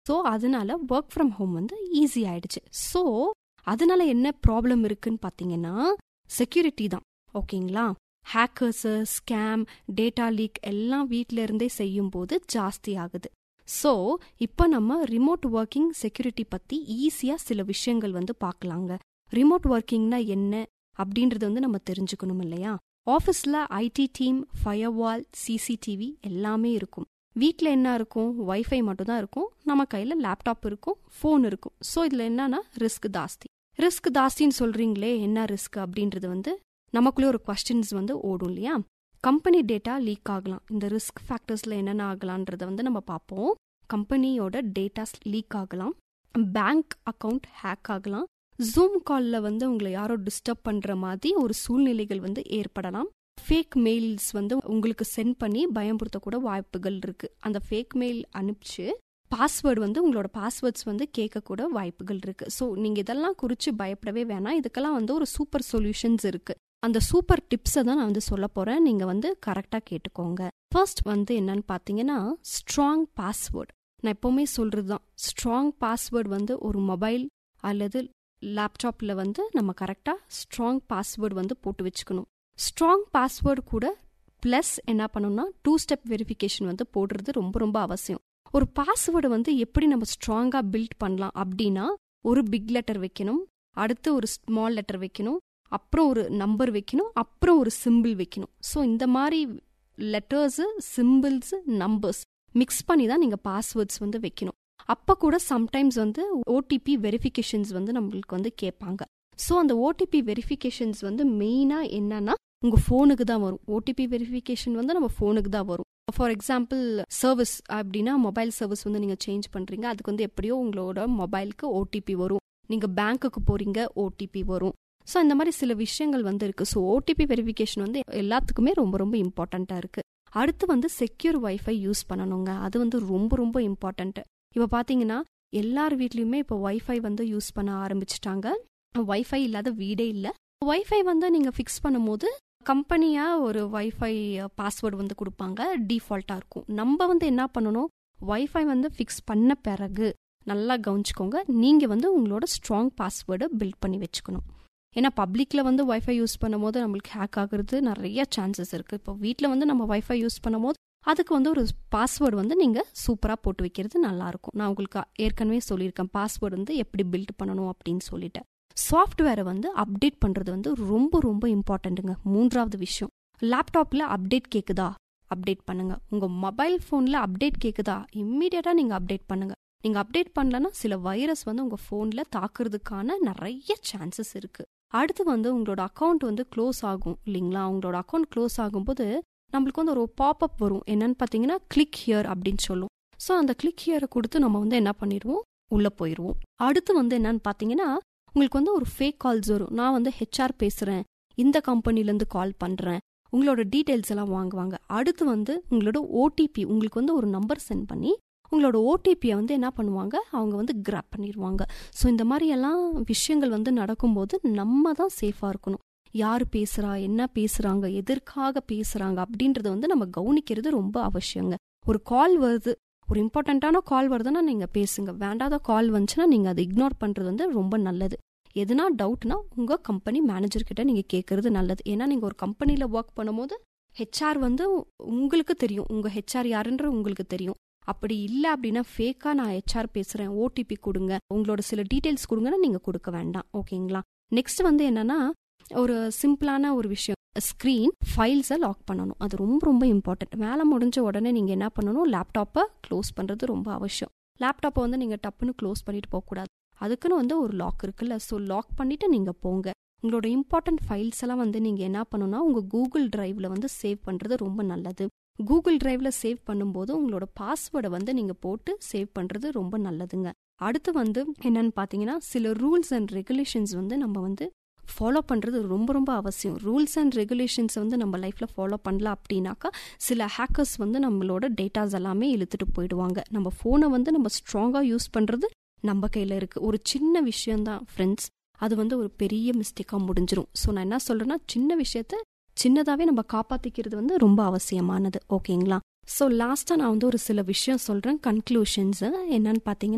so அதனால work from home வந்து easy ஆயிடுச்சு ஸோ அதனால என்ன ப்ராப்ளம் இருக்குன்னு பார்த்தீங்கன்னா செக்யூரிட்டி தான் ஓகேங்களா ஹேக்கர்ஸு ஸ்கேம் டேட்டா லீக் எல்லாம் வீட்டில இருந்தே செய்யும் போது ஜாஸ்தி ஆகுது ஸோ இப்போ நம்ம ரிமோட் ஒர்க்கிங் செக்யூரிட்டி பற்றி ஈஸியாக சில விஷயங்கள் வந்து பார்க்கலாங்க ரிமோட் ஒர்க்கிங்னா என்ன அப்படின்றது வந்து நம்ம தெரிஞ்சுக்கணும் இல்லையா ஆஃபீஸில் ஐடி டீம் ஃபயர்வால் சிசிடிவி எல்லாமே இருக்கும் வீட்டில் என்ன இருக்கும் வைஃபை மட்டும் தான் இருக்கும் நம்ம கையில் லேப்டாப் இருக்கும் ஃபோன் இருக்கும் ஸோ இதில் என்னன்னா ரிஸ்க் ஜாஸ்தி ரிஸ்க் ஜாஸ்தின்னு சொல்கிறீங்களே என்ன ரிஸ்க் அப்படின்றது வந்து நமக்குள்ளே ஒரு கொஸ்டின்ஸ் வந்து ஓடும் இல்லையா கம்பெனி டேட்டா லீக் ஆகலாம் இந்த ரிஸ்க் ஃபேக்டர்ஸில் என்னென்ன ஆகலான்றத வந்து நம்ம பார்ப்போம் கம்பெனியோட டேட்டாஸ் லீக் ஆகலாம் பேங்க் அக்கவுண்ட் ஹேக் ஆகலாம் ஜூம் காலில் வந்து உங்களை யாரோ டிஸ்டர்ப் பண்ணுற மாதிரி ஒரு சூழ்நிலைகள் வந்து ஏற்படலாம் ஃபேக் மெயில்ஸ் வந்து உங்களுக்கு சென்ட் பண்ணி பயம்படுத்தக்கூட வாய்ப்புகள் இருக்கு அந்த ஃபேக் மெயில் அனுப்பிச்சு பாஸ்வேர்டு வந்து உங்களோட பாஸ்வேர்ட்ஸ் வந்து கேட்கக்கூட வாய்ப்புகள் இருக்கு ஸோ நீங்க இதெல்லாம் குறித்து பயப்படவே வேணாம் இதுக்கெல்லாம் வந்து ஒரு சூப்பர் சொல்யூஷன்ஸ் இருக்கு அந்த சூப்பர் டிப்ஸை தான் நான் வந்து சொல்ல போறேன் நீங்க வந்து கரெக்டாக கேட்டுக்கோங்க ஃபர்ஸ்ட் வந்து என்னன்னு பார்த்தீங்கன்னா ஸ்ட்ராங் பாஸ்வேர்டு நான் எப்பவுமே சொல்றது தான் ஸ்ட்ராங் பாஸ்வேர்டு வந்து ஒரு மொபைல் அல்லது லேப்டாப்பில் வந்து நம்ம கரெக்டாக ஸ்ட்ராங் பாஸ்வேர்டு வந்து போட்டு வச்சுக்கணும் ஸ்ட்ராங் பாஸ்வேர்டு கூட ப்ளஸ் என்ன பண்ணணும்னா டூ ஸ்டெப் வெரிஃபிகேஷன் வந்து போடுறது ரொம்ப ரொம்ப அவசியம் ஒரு பாஸ்வேர்டை வந்து எப்படி நம்ம ஸ்ட்ராங்காக பில்ட் பண்ணலாம் அப்படின்னா ஒரு பிக் லெட்டர் வைக்கணும் அடுத்து ஒரு ஸ்மால் லெட்டர் வைக்கணும் அப்புறம் ஒரு நம்பர் வைக்கணும் அப்புறம் ஒரு சிம்பிள் வைக்கணும் ஸோ இந்த மாதிரி லெட்டர்ஸு சிம்பிள்ஸு நம்பர்ஸ் மிக்ஸ் பண்ணி தான் நீங்கள் பாஸ்வேர்ட்ஸ் வந்து வைக்கணும் அப்போ கூட சம்டைம்ஸ் வந்து ஓடிபி வெரிஃபிகேஷன்ஸ் வந்து நம்மளுக்கு வந்து கேட்பாங்க ஸோ அந்த ஓடிபி வெரிஃபிகேஷன்ஸ் வந்து மெயினாக என்னன்னா உங்கள் ஃபோனுக்கு தான் வரும் ஓடிபி வெரிஃபிகேஷன் வந்து நம்ம ஃபோனுக்கு தான் வரும் ஃபார் எக்ஸாம்பிள் சர்வீஸ் அப்படின்னா மொபைல் சர்வீஸ் வந்து நீங்கள் சேஞ்ச் பண்ணுறீங்க அதுக்கு வந்து எப்படியோ உங்களோட மொபைலுக்கு ஓடிபி வரும் நீங்கள் பேங்க்குக்கு போகிறீங்க ஓடிபி வரும் ஸோ இந்த மாதிரி சில விஷயங்கள் வந்து இருக்குது ஸோ ஓடிபி வெரிஃபிகேஷன் வந்து எல்லாத்துக்குமே ரொம்ப ரொம்ப இம்பார்ட்டண்ட்டாக இருக்குது அடுத்து வந்து செக்யூர் வைஃபை யூஸ் பண்ணணுங்க அது வந்து ரொம்ப ரொம்ப இம்பார்ட்டண்ட்டு இப்போ பார்த்தீங்கன்னா எல்லார் வீட்லேயுமே இப்போ வைஃபை வந்து யூஸ் பண்ண ஆரம்பிச்சிட்டாங்க வைஃபை இல்லாத வீடே இல்லை வைஃபை வந்து நீங்கள் ஃபிக்ஸ் பண்ணும்போது கம்பெனியாக ஒரு வைஃபை பாஸ்வேர்டு வந்து கொடுப்பாங்க டிஃபால்ட்டாக இருக்கும் நம்ம வந்து என்ன பண்ணணும் வைஃபை வந்து ஃபிக்ஸ் பண்ண பிறகு நல்லா கவனிச்சுக்கோங்க நீங்கள் வந்து உங்களோட ஸ்ட்ராங் பாஸ்வேர்டை பில்ட் பண்ணி வச்சுக்கணும் ஏன்னா பப்ளிக்கில் வந்து வைஃபை யூஸ் பண்ணும்போது நம்மளுக்கு ஹேக் ஆகுறது நிறைய சான்சஸ் இருக்குது இப்போ வீட்டில் வந்து நம்ம வைஃபை யூஸ் பண்ணும்போது அதுக்கு வந்து ஒரு பாஸ்வேர்டு வந்து நீங்கள் சூப்பராக போட்டு வைக்கிறது நல்லாயிருக்கும் நான் உங்களுக்கு ஏற்கனவே சொல்லியிருக்கேன் பாஸ்வேர்டு வந்து எப்படி பில்ட் பண்ணணும் அப்படின்னு சொல்லிட்டேன் சாஃப்ட்வேரை வந்து அப்டேட் பண்ணுறது வந்து ரொம்ப ரொம்ப இம்பார்ட்டண்ட்டுங்க மூன்றாவது விஷயம் லேப்டாப்பில் அப்டேட் கேட்குதா அப்டேட் பண்ணுங்க உங்கள் மொபைல் ஃபோனில் அப்டேட் கேட்குதா இம்மீடியட்டாக நீங்கள் அப்டேட் பண்ணுங்க நீங்கள் அப்டேட் பண்ணலன்னா சில வைரஸ் வந்து உங்கள் ஃபோனில் தாக்குறதுக்கான நிறைய சான்சஸ் இருக்குது அடுத்து வந்து உங்களோட அக்கௌண்ட் வந்து க்ளோஸ் ஆகும் இல்லைங்களா உங்களோட அக்கௌண்ட் க்ளோஸ் ஆகும்போது நம்மளுக்கு வந்து ஒரு பாப்அப் வரும் என்னன்னு பார்த்தீங்கன்னா கிளிக் ஹியர் அப்படின்னு சொல்லும் ஸோ அந்த கிளிக் ஹியரை கொடுத்து நம்ம வந்து என்ன பண்ணிடுவோம் உள்ளே போயிடுவோம் அடுத்து வந்து என்னன்னு பார்த்தீங்கன்னா உங்களுக்கு வந்து ஒரு ஃபேக் கால்ஸ் வரும் நான் வந்து ஹெச்ஆர் பேசுகிறேன் இந்த கம்பெனிலேருந்து கால் பண்ணுறேன் உங்களோட டீட்டெயில்ஸ் எல்லாம் வாங்குவாங்க அடுத்து வந்து உங்களோட ஓடிபி உங்களுக்கு வந்து ஒரு நம்பர் சென்ட் பண்ணி உங்களோட ஓடிபியை வந்து என்ன பண்ணுவாங்க அவங்க வந்து கிராப் பண்ணிடுவாங்க ஸோ இந்த மாதிரி எல்லாம் விஷயங்கள் வந்து நடக்கும்போது நம்ம தான் சேஃபாக இருக்கணும் யார் பேசுகிறா என்ன பேசுகிறாங்க எதற்காக பேசுகிறாங்க அப்படின்றத வந்து நம்ம கவனிக்கிறது ரொம்ப அவசியங்க ஒரு கால் வருது ஒரு இம்பார்ட்டண்ட்டான கால் வருதுன்னா நீங்கள் பேசுங்க வேண்டாத கால் வந்துச்சுன்னா நீங்கள் அதை இக்னோர் பண்ணுறது வந்து ரொம்ப நல்லது எதுனா டவுட்னா உங்கள் கம்பெனி மேனேஜர்கிட்ட நீங்கள் கேட்குறது நல்லது ஏன்னா நீங்கள் ஒரு கம்பெனியில் ஒர்க் பண்ணும்போது ஹெச்ஆர் வந்து உங்களுக்கு தெரியும் உங்கள் ஹெச்ஆர் யாருன்ற உங்களுக்கு தெரியும் அப்படி இல்லை அப்படின்னா ஃபேக்காக நான் ஹெச்ஆர் பேசுகிறேன் ஓடிபி கொடுங்க உங்களோட சில டீட்டெயில்ஸ் கொடுங்கன்னா நீங்கள் கொடுக்க வேண்டாம் ஓகேங்களா நெக்ஸ்ட் வந்து என்னன்னா ஒரு சிம்பிளான ஒரு விஷயம் ஸ்க்ரீன் ஃபைல்ஸை லாக் பண்ணணும் அது ரொம்ப ரொம்ப இம்பார்ட்டன்ட் வேலை முடிஞ்ச உடனே நீங்கள் என்ன பண்ணணும் லேப்டாப்பை க்ளோஸ் பண்ணுறது ரொம்ப அவசியம் லேப்டாப்பை வந்து நீங்கள் டப்புன்னு க்ளோஸ் பண்ணிட்டு போகக்கூடாது அதுக்குன்னு வந்து ஒரு லாக் இருக்குல்ல ஸோ லாக் பண்ணிட்டு நீங்கள் போங்க உங்களோட இம்பார்ட்டன்ட் ஃபைல்ஸ் எல்லாம் வந்து நீங்கள் என்ன பண்ணணும்னா உங்கள் கூகுள் டிரைவில் வந்து சேவ் பண்ணுறது ரொம்ப நல்லது கூகுள் டிரைவில் சேவ் பண்ணும்போது உங்களோட பாஸ்வேர்டை வந்து நீங்கள் போட்டு சேவ் பண்ணுறது ரொம்ப நல்லதுங்க அடுத்து வந்து என்னன்னு பார்த்தீங்கன்னா சில ரூல்ஸ் அண்ட் ரெகுலேஷன்ஸ் வந்து நம்ம வந்து ஃபாலோ பண்ணுறது ரொம்ப ரொம்ப அவசியம் ரூல்ஸ் அண்ட் ரெகுலேஷன்ஸ் வந்து நம்ம லைஃப்பில் ஃபாலோ பண்ணல அப்படின்னாக்கா சில ஹேக்கர்ஸ் வந்து நம்மளோட டேட்டாஸ் எல்லாமே இழுத்துட்டு போயிடுவாங்க நம்ம ஃபோனை வந்து நம்ம ஸ்ட்ராங்காக யூஸ் பண்ணுறது நம்ம கையில் இருக்குது ஒரு சின்ன விஷயம்தான் ஃப்ரெண்ட்ஸ் அது வந்து ஒரு பெரிய மிஸ்டேக்காக முடிஞ்சிரும் ஸோ நான் என்ன சொல்கிறேன்னா சின்ன விஷயத்த சின்னதாகவே நம்ம காப்பாற்றிக்கிறது வந்து ரொம்ப அவசியமானது ஓகேங்களா ஸோ லாஸ்ட்டாக நான் வந்து ஒரு சில விஷயம் சொல்கிறேன் கன்க்ளூஷன்ஸு என்னன்னு பார்த்தீங்கன்னா